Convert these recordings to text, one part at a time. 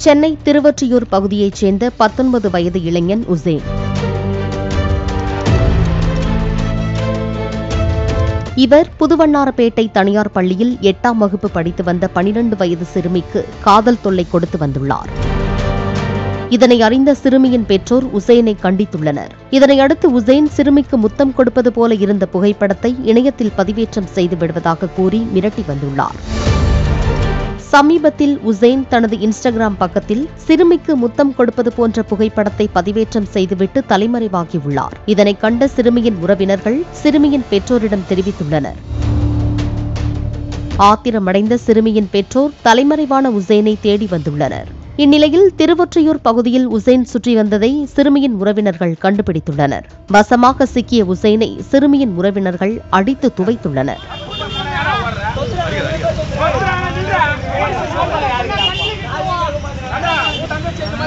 சென்னை திருவொற்றியூர் பகுதியைச் சேர்ந்த பத்தொன்பது வயது இளைஞன் உசேன் இவர் புதுவண்ணாரப்பேட்டை தனியார் பள்ளியில் எட்டாம் வகுப்பு படித்து வந்த பனிரண்டு வயது சிறுமிக்கு காதல் தொல்லை கொடுத்து வந்துள்ளார் இதனை அறிந்த சிறுமியின் பெற்றோர் உசேனை கண்டித்துள்ளனர் இதனையடுத்து உசேன் சிறுமிக்கு முத்தம் கொடுப்பது போல இருந்த புகைப்படத்தை இணையத்தில் பதிவேற்றம் செய்து விடுவதாக கூறி மிரட்டி வந்துள்ளார் சமீபத்தில் உசேன் தனது இன்ஸ்டாகிராம் பக்கத்தில் சிறுமிக்கு முத்தம் கொடுப்பது போன்ற புகைப்படத்தை பதிவேற்றம் செய்துவிட்டு தலைமறைவாகியுள்ளார் இதனை கண்ட சிறுமியின் உறவினர்கள் சிறுமியின் பெற்றோரிடம் தெரிவித்துள்ளனர் ஆத்திரமடைந்த சிறுமியின் பெற்றோர் தலைமறைவான உசேனை தேடி வந்துள்ளனர் இந்நிலையில் திருவொற்றியூர் பகுதியில் உசேன் சுற்றி வந்ததை சிறுமியின் உறவினர்கள் கண்டுபிடித்துள்ளனர் வசமாக சிக்கிய உசேனை சிறுமியின் உறவினர்கள் அடித்து துவைத்துள்ளனர்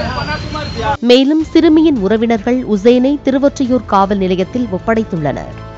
மேலும் சிறுமியின் உறவினர்கள் உசேனை திருவொற்றியூர் காவல் நிலையத்தில் ஒப்படைத்துள்ளனர்